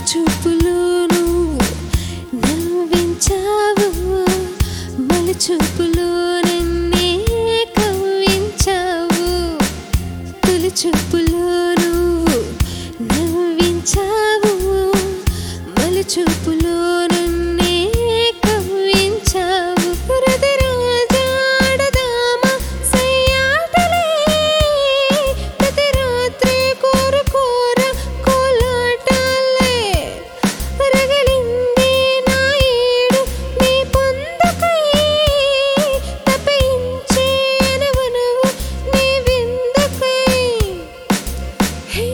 చూపులు నువ్వు నవ్వించావు మలి చూపులు నన్నే కవ్వించావు తొలి చూపులు నువ్వు నవ్వించావు మలి చూపులు నన్నే కవ్వించావు హృదయరాజాడదామా సయ్యాటలే ప్రతి రాత్రి కోరుకోర కోలాటాలే రగిలింది నా ఏడు నీ పొందుకై తప్పించే నవనవు నీ విందుకై హే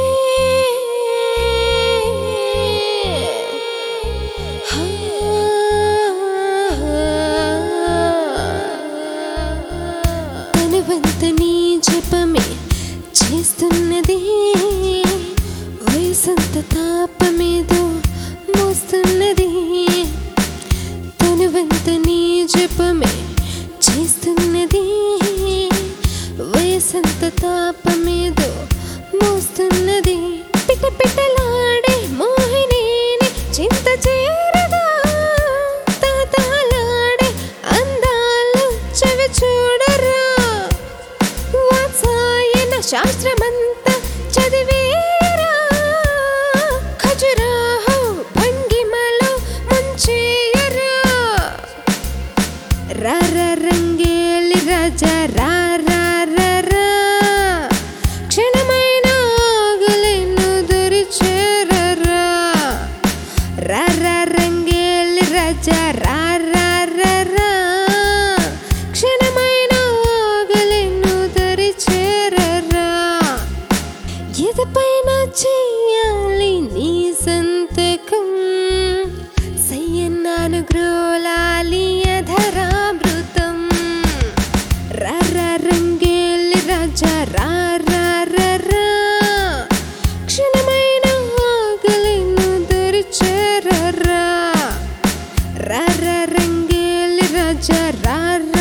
తనువంత నీ జపమే చేస్తున్నది వయసంత తాపమేదో మోస్తున్నది తనువంత నీ జపమే చేస్తున్నది వయసంత తాపమేదో మోస్తున్నది పిట పిటలాడే మోహిని చింత చేరదా తాతాలాడే అందాలు చవి చూడరా వాత్సాయన శాస్త్రమంతా చదివేరా ఖజురాహో భంగిమలో ముంచేయరా రార రంగేలి రాజా రారా రారా క్షణమైన ఆగలేను దరి చేరరా రార రంగేలి రాజా రారా రారా క్షణమైన ఆగలేను దరి చేరరా ఎదపైన చెయ్యాలి నీ సంతకం సయ్యన్నాను గ్రోలాలి అధరామృతం రార రంగేలి రాజా రారా రారా క్షణమైన ఆగలేను దరి చేరరా రార రంగేలి రాజా రారా